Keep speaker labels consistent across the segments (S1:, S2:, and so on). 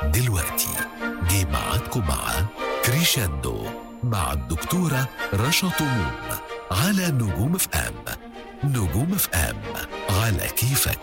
S1: دلوقتي جه ميعادكم مع كريشاندو مع الدكتورة رشا طموم على نجوم اف ام نجوم اف ام على كيفك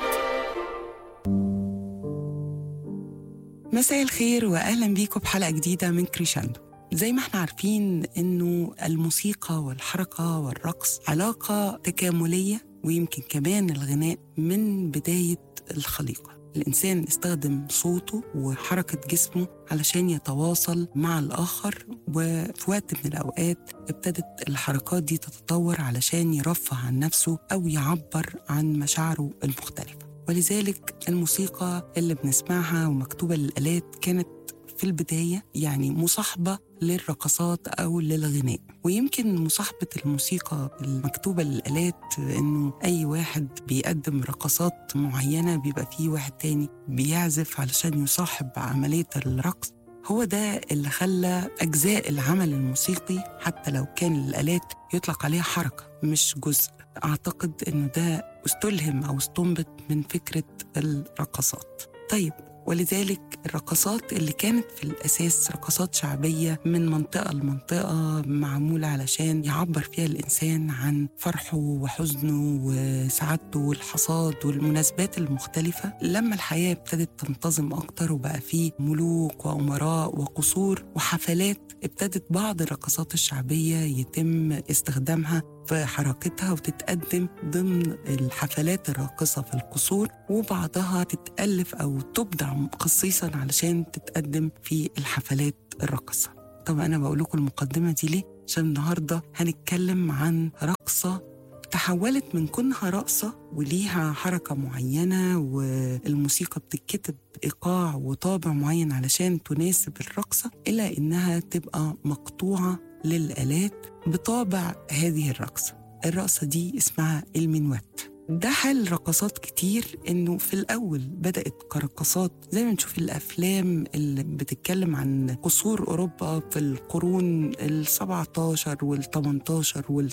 S2: مساء الخير واهلا بيكم بحلقه جديده من كريشاندو زي ما احنا عارفين انه الموسيقى والحركه والرقص علاقه تكامليه ويمكن كمان الغناء من بدايه الخليقه الانسان استخدم صوته وحركه جسمه علشان يتواصل مع الاخر وفي وقت من الاوقات ابتدت الحركات دي تتطور علشان يرفه عن نفسه او يعبر عن مشاعره المختلفه ولذلك الموسيقى اللي بنسمعها ومكتوبة للآلات كانت في البداية يعني مصاحبة للرقصات أو للغناء ويمكن مصاحبة الموسيقى المكتوبة للآلات إنه أي واحد بيقدم رقصات معينة بيبقى فيه واحد تاني بيعزف علشان يصاحب عملية الرقص هو ده اللي خلى أجزاء العمل الموسيقي حتى لو كان الآلات يطلق عليها حركة مش جزء أعتقد إنه ده استلهم أو استنبط من فكرة الرقصات طيب ولذلك الرقصات اللي كانت في الأساس رقصات شعبية من منطقة لمنطقة معمولة علشان يعبر فيها الإنسان عن فرحه وحزنه وسعادته والحصاد والمناسبات المختلفة لما الحياة ابتدت تنتظم أكتر وبقى فيه ملوك وأمراء وقصور وحفلات ابتدت بعض الرقصات الشعبية يتم استخدامها في حركتها وتتقدم ضمن الحفلات الراقصة في القصور وبعضها تتألف أو تبدع خصيصا علشان تتقدم في الحفلات الراقصة طب أنا بقول لكم المقدمة دي ليه؟ عشان النهاردة هنتكلم عن رقصة تحولت من كونها رقصة وليها حركة معينة والموسيقى بتتكتب بإيقاع وطابع معين علشان تناسب الرقصة إلى إنها تبقى مقطوعة للآلات بطابع هذه الرقصة الرقصة دي اسمها المنوات ده حال رقصات كتير انه في الاول بدات كرقصات زي ما نشوف الافلام اللي بتتكلم عن قصور اوروبا في القرون ال 17 وال 18 وال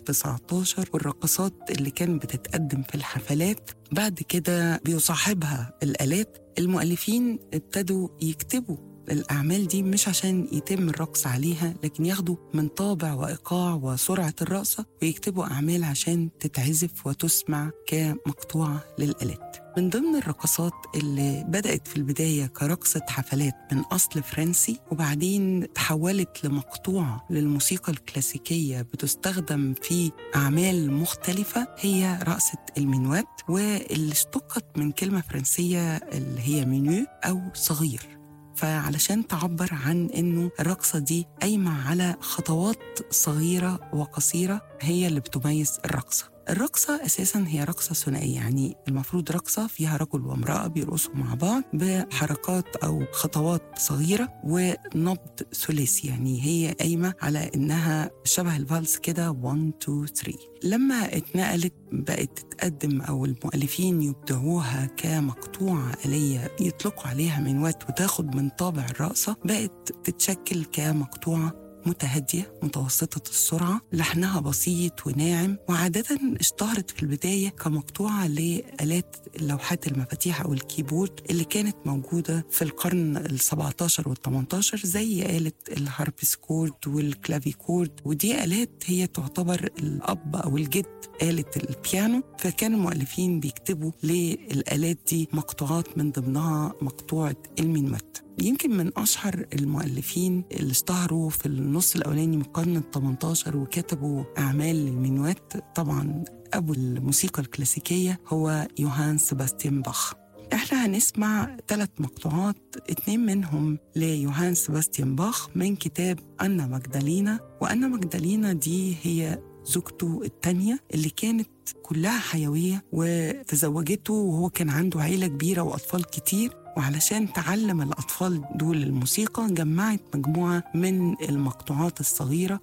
S2: 19 والرقصات اللي كانت بتتقدم في الحفلات بعد كده بيصاحبها الالات المؤلفين ابتدوا يكتبوا الأعمال دي مش عشان يتم الرقص عليها لكن ياخدوا من طابع وإيقاع وسرعة الرقصة ويكتبوا أعمال عشان تتعزف وتسمع كمقطوعة للآلات من ضمن الرقصات اللي بدأت في البداية كرقصة حفلات من أصل فرنسي وبعدين تحولت لمقطوعة للموسيقى الكلاسيكية بتستخدم في أعمال مختلفة هي رقصة المنوات واللي اشتقت من كلمة فرنسية اللي هي منيو أو صغير فعلشان تعبر عن انه الرقصه دي قايمه على خطوات صغيره وقصيره هي اللي بتميز الرقصه الرقصة أساسا هي رقصة ثنائية يعني المفروض رقصة فيها رجل وامرأة بيرقصوا مع بعض بحركات أو خطوات صغيرة ونبض ثلاثي يعني هي قايمة على إنها شبه الفالس كده 1 2 3 لما اتنقلت بقت تتقدم أو المؤلفين يبدعوها كمقطوعة آلية يطلقوا عليها منوات وتاخد من طابع الرقصة بقت تتشكل كمقطوعة متهادية متوسطة السرعة لحنها بسيط وناعم وعادة اشتهرت في البداية كمقطوعة لآلات لوحات المفاتيح أو الكيبورد اللي كانت موجودة في القرن ال 17 وال 18 زي آلة الهاربسكورد والكلافيكورد ودي آلات هي تعتبر الأب أو الجد آلة البيانو فكان المؤلفين بيكتبوا للآلات دي مقطوعات من ضمنها مقطوعة المنوات يمكن من أشهر المؤلفين اللي اشتهروا في النص الأولاني من القرن ال 18 وكتبوا أعمال للمنوات طبعا أبو الموسيقى الكلاسيكية هو يوهان سيباستيان باخ احنا هنسمع ثلاث مقطوعات اتنين منهم ليوهان سيباستيان باخ من كتاب أنا مجدالينا وأنا مجدالينا دي هي زوجته التانية اللي كانت كلها حيوية وتزوجته وهو كان عنده عيلة كبيرة وأطفال كتير وعلشان تعلم الأطفال دول الموسيقى جمعت مجموعة من المقطوعات الصغيرة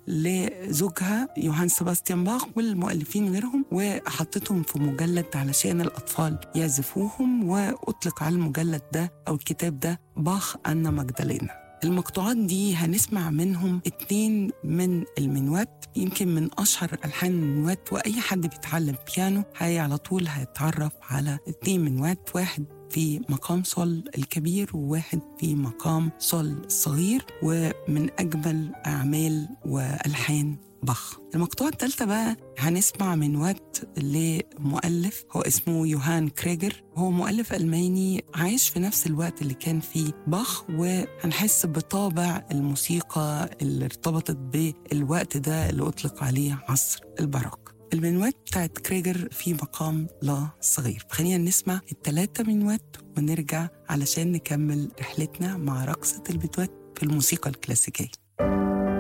S2: لزوجها يوهان سباستيان باخ والمؤلفين غيرهم وحطتهم في مجلد علشان الأطفال يعزفوهم وأطلق على المجلد ده أو الكتاب ده باخ أنا مجدالينا المقطوعات دي هنسمع منهم اتنين من المنوات يمكن من أشهر ألحان المنوات وأي حد بيتعلم بيانو هي على طول هيتعرف على اتنين منوات واحد في مقام صول الكبير وواحد في مقام صول الصغير ومن أجمل أعمال وألحان باخ المقطوعة الثالثة بقى هنسمع من وقت لمؤلف هو اسمه يوهان كريجر هو مؤلف ألماني عايش في نفس الوقت اللي كان فيه باخ وهنحس بطابع الموسيقى اللي ارتبطت بالوقت ده اللي أطلق عليه عصر الباروك المنوات بتاعت كريجر في مقام لا صغير خلينا نسمع التلاتة منوات ونرجع علشان نكمل رحلتنا مع رقصة البتوات في الموسيقى الكلاسيكية